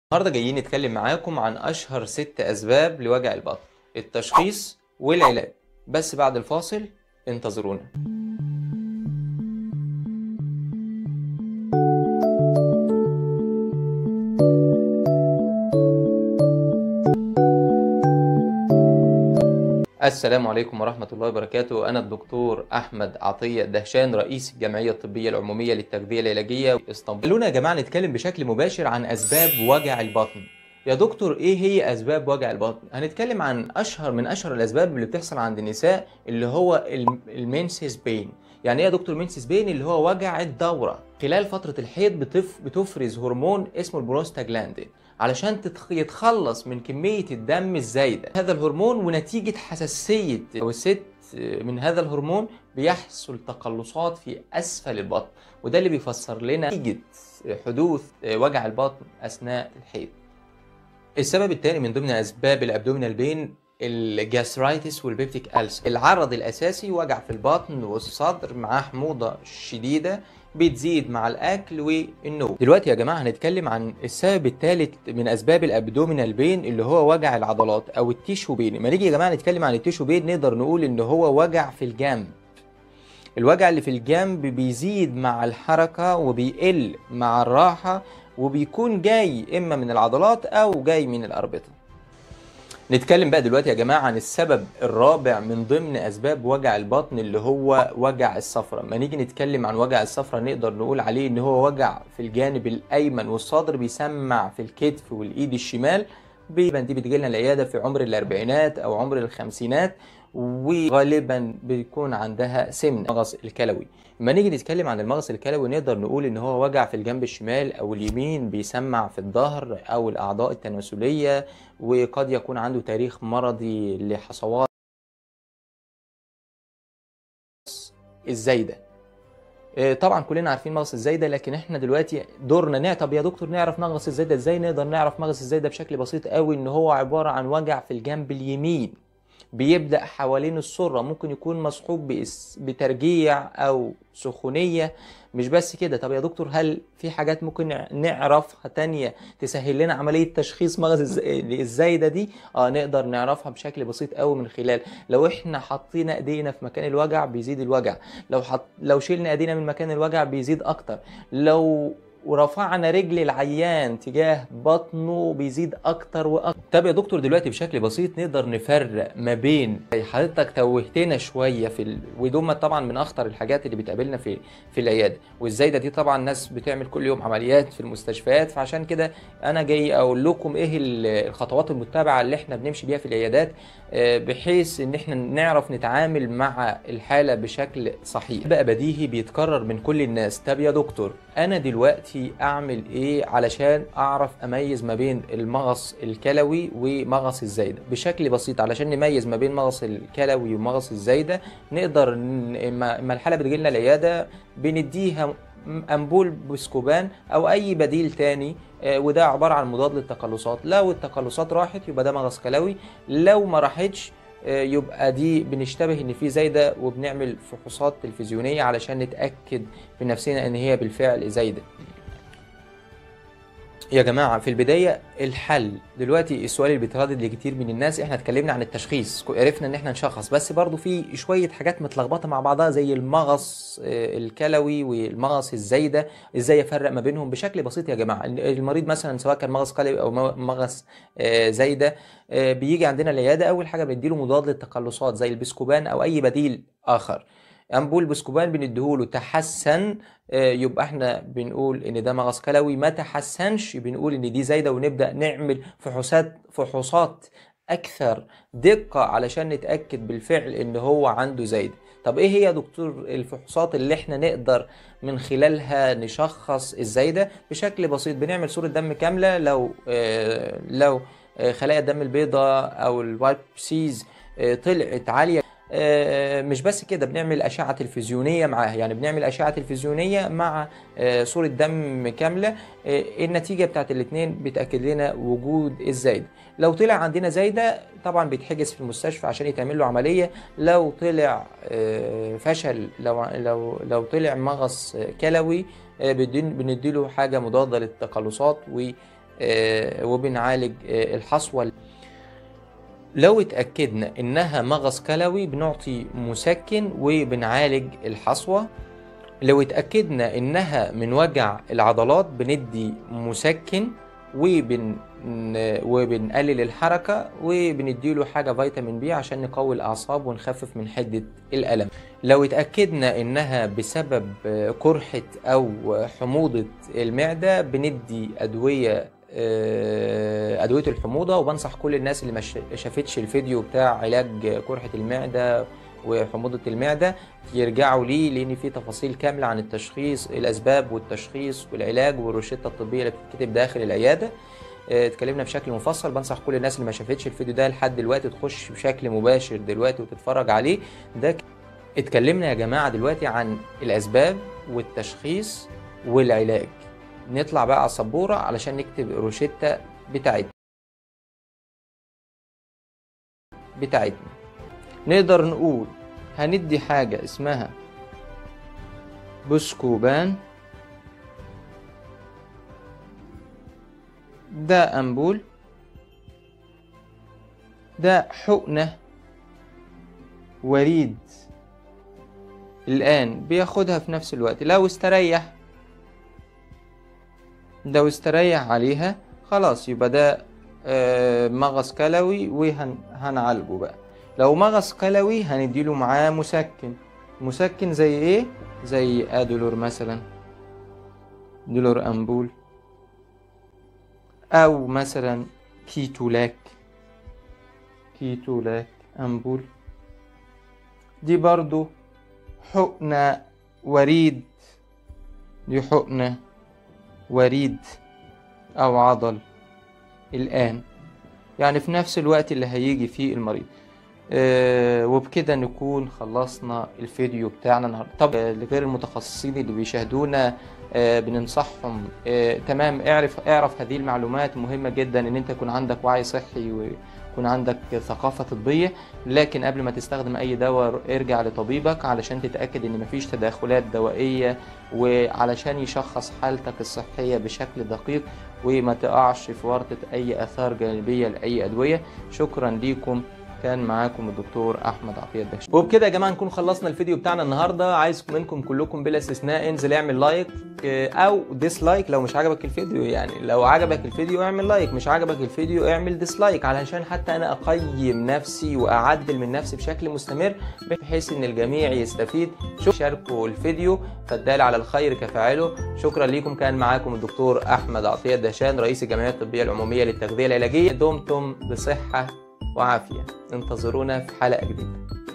النهارده جايين نتكلم معاكم عن أشهر ست أسباب لوجع البطن التشخيص والعلاج بس بعد الفاصل انتظرونا السلام عليكم ورحمة الله وبركاته أنا الدكتور أحمد عطية دهشان رئيس الجمعية الطبية العمومية للتغذية العلاجية اسطنبول خلونا يا جماعة نتكلم بشكل مباشر عن أسباب وجع البطن يا دكتور ايه هي اسباب وجع البطن هنتكلم عن اشهر من اشهر الاسباب اللي بتحصل عند النساء اللي هو المنسس بين يعني ايه يا دكتور منسس بين اللي هو وجع الدوره خلال فتره الحيض بتف بتفرز هرمون اسمه البروستاجلاندين علشان تتخ- يتخلص من كميه الدم الزايده هذا الهرمون ونتيجه حساسيه الست من هذا الهرمون بيحصل تقلصات في اسفل البطن وده اللي بيفسر لنا نتيجه حدوث وجع البطن اثناء الحيض السبب الثاني من ضمن اسباب الابدومينال بين الجاسترايتس والبيبتيك ألسر العرض الاساسي وجع في البطن والصدر مع حموضه شديده بتزيد مع الاكل والنوم دلوقتي يا جماعه هنتكلم عن السبب الثالث من اسباب الابدومينال بين اللي هو وجع العضلات او التيشو بين لما نيجي يا جماعه نتكلم عن التيشو بين نقدر نقول ان هو وجع في الجنب الوجع اللي في الجنب بيزيد مع الحركه وبيقل مع الراحه وبيكون جاي اما من العضلات او جاي من الاربطه نتكلم بقى دلوقتي يا جماعه عن السبب الرابع من ضمن اسباب وجع البطن اللي هو وجع الصفرة ما نيجي نتكلم عن وجع الصفرة نقدر نقول عليه ان هو وجع في الجانب الايمن والصدر بيسمع في الكتف والايد الشمال غالبا دي بتجيلنا العياده في عمر الاربعينات او عمر الخمسينات وغالبا بيكون عندها سمنه المغص الكلوي لما نيجي نتكلم عن المغص الكلوي نقدر نقول ان هو وجع في الجنب الشمال او اليمين بيسمع في الظهر او الاعضاء التناسليه وقد يكون عنده تاريخ مرضي لحصوات الزايده آه، طبعا كلنا عارفين مغص الزايده لكن احنا دلوقتي دورنا نع طب يا دكتور نعرف مغص الزايده ازاي نقدر نعرف مغص الزايده بشكل بسيط قوي ان هو عباره عن وجع في الجنب اليمين بيبدأ حوالين السرة ممكن يكون مصحوب بإس- بترجيع أو سخونية مش بس كده طب يا دكتور هل في حاجات ممكن نع- نعرفها تانية تسهل لنا عملية تشخيص مغص الز- الزايدة دي اه نقدر نعرفها بشكل بسيط قوي من خلال لو احنا حطينا ايدينا في مكان الوجع بيزيد الوجع لو حط لو شيلنا ايدينا من مكان الوجع بيزيد اكتر لو ورفعنا رجل العيان تجاه بطنه بيزيد اكتر واكتر طب يا دكتور دلوقتي بشكل بسيط نقدر نفرق ما بين حضرتك توهتنا شويه في ال... ودول طبعا من اخطر الحاجات اللي بتقابلنا في في العياده والزايده دي طبعا ناس بتعمل كل يوم عمليات في المستشفيات فعشان كده انا جاي اقول لكم ايه ال- الخطوات المتبعه اللي احنا بنمشي بيها في العيادات آه، بحيث ان احنا نعرف نتعامل مع الحاله بشكل صحيح بقى بديهي بيتكرر من كل الناس طب يا دكتور انا دلوقتي اعمل ايه علشان اعرف اميز ما بين المغص الكلوي ومغص الزايده بشكل بسيط علشان نميز ما بين مغص الكلوي ومغص الزايده نقدر ن- اما اما الحاله بتجي لنا العياده بنديها امبول بسكوبان او اي بديل تاني آه، وده عباره عن مضاد للتقلصات لو التقلصات راحت يبقى ده مغص كلوي لو ما راحتش آه، يبقى دي بنشتبه ان في زايده وبنعمل فحوصات تلفزيونيه علشان نتاكد بنفسنا ان هي بالفعل زايده يا جماعة في البداية الحل دلوقتي السؤال اللي بيتردد لكتير من الناس احنا اتكلمنا عن التشخيص عرفنا ان احنا نشخص بس برضو في شوية حاجات متلخبطة مع بعضها زي المغص آه، الكلوي والمغص الزايدة ازاي افرق ما بينهم بشكل بسيط يا جماعة المريض مثلا سواء كان مغص كلوي او مغص آه، زايدة آه، بيجي عندنا العيادة اول حاجة بنديله مضاد للتقلصات زي البسكوبان او اي بديل اخر امبول بسكوبان بنديهوله تحسن آه، يبقى احنا بنقول ان ده مغص كلوي ما تحسنش بنقول ان دي زايده ونبدا نعمل فحوصات فحوصات اكثر دقه علشان نتاكد بالفعل ان هو عنده زايده طب ايه هي يا دكتور الفحوصات اللي احنا نقدر من خلالها نشخص الزايده بشكل بسيط بنعمل صوره دم كامله لو آه لو آه خلايا الدم البيضاء او الوايت سيز آه طلعت عاليه آه، مش بس كده بنعمل أشعة تلفزيونية معاها يعني بنعمل أشعة تلفزيونية مع آه، صورة دم كاملة آه، النتيجة بتاعت الاتنين بتأكد لنا وجود الزايدة لو طلع عندنا زايدة طبعا بيتحجز في المستشفى عشان يتعمل له عملية لو طلع آه، فشل لو لو لو طلع مغص كلوي آه، بندين- بنديله حاجة مضادة للتقلصات و آه، وبنعالج آه، الحصوة لو اتأكدنا إنها مغص كلوي بنعطي مسكن وبنعالج الحصوة لو اتأكدنا إنها من وجع العضلات بندي مسكن وبن وبنقلل الحركة وبنديله حاجة فيتامين بي عشان نقوي الأعصاب ونخفف من حدة الألم لو اتأكدنا إنها بسبب قرحة أو حموضة المعدة بندي أدوية آه، أدوية الحموضة وبنصح كل الناس اللي ما شافتش الفيديو بتاع علاج قرحة المعدة وحموضة المعدة يرجعوا ليه لأن في تفاصيل كاملة عن التشخيص الأسباب والتشخيص والعلاج والروشتة الطبية اللي بتتكتب داخل العيادة آه، اتكلمنا بشكل مفصل بنصح كل الناس اللي ما شافتش الفيديو ده لحد دلوقتي تخش بشكل مباشر دلوقتي وتتفرج عليه ده ك- اتكلمنا يا جماعة دلوقتي عن الأسباب والتشخيص والعلاج نطلع بقى على السبورة علشان نكتب روشتة بتاعتنا بتاعتنا نقدر نقول هندي حاجة اسمها بوسكوبان ده أنبول ده حقنة وريد الآن بياخدها في نفس الوقت لو استريح لو استريح عليها خلاص يبقى ده آه، مغص كلوي وهنعالجه بقى لو مغص كلوي هنديله معاه مسكن مسكن زي ايه زي ادولور مثلا دولور امبول او مثلا كيتولاك كيتولاك امبول دي برضو حقنة وريد دي حقنة وريد او عضل الان يعني في نفس الوقت اللي هيجي فيه المريض آه وبكده نكون خلصنا الفيديو بتاعنا النهارده طب آه، لغير المتخصصين اللي بيشاهدونا آه بننصحهم آه تمام اعرف اعرف هذه المعلومات مهمة جدا ان انت يكون عندك وعي صحي ويكون عندك ثقافة طبية لكن قبل ما تستخدم اي دواء ارجع لطبيبك علشان تتأكد ان مفيش تداخلات دوائية وعلشان يشخص حالتك الصحية بشكل دقيق وما تقعش في ورطة اي اثار جانبية لاي ادوية شكرا ليكم كان معاكم الدكتور احمد عطيه الدهشي وبكده يا جماعه نكون خلصنا الفيديو بتاعنا النهارده عايز منكم كلكم بلا استثناء انزل اعمل لايك آه، او ديسلايك لو مش عجبك الفيديو يعني لو عجبك الفيديو اعمل لايك مش عجبك الفيديو اعمل ديسلايك علشان حتى انا اقيم نفسي واعدل من نفسي بشكل مستمر بحيث ان الجميع يستفيد شو- شاركوا الفيديو فالدال على الخير كفاعله شكرا ليكم كان معاكم الدكتور احمد عطيه الدهشان رئيس الجمعيه الطبيه العموميه للتغذيه العلاجيه دمتم بصحه وعافيه انتظرونا في حلقه جديده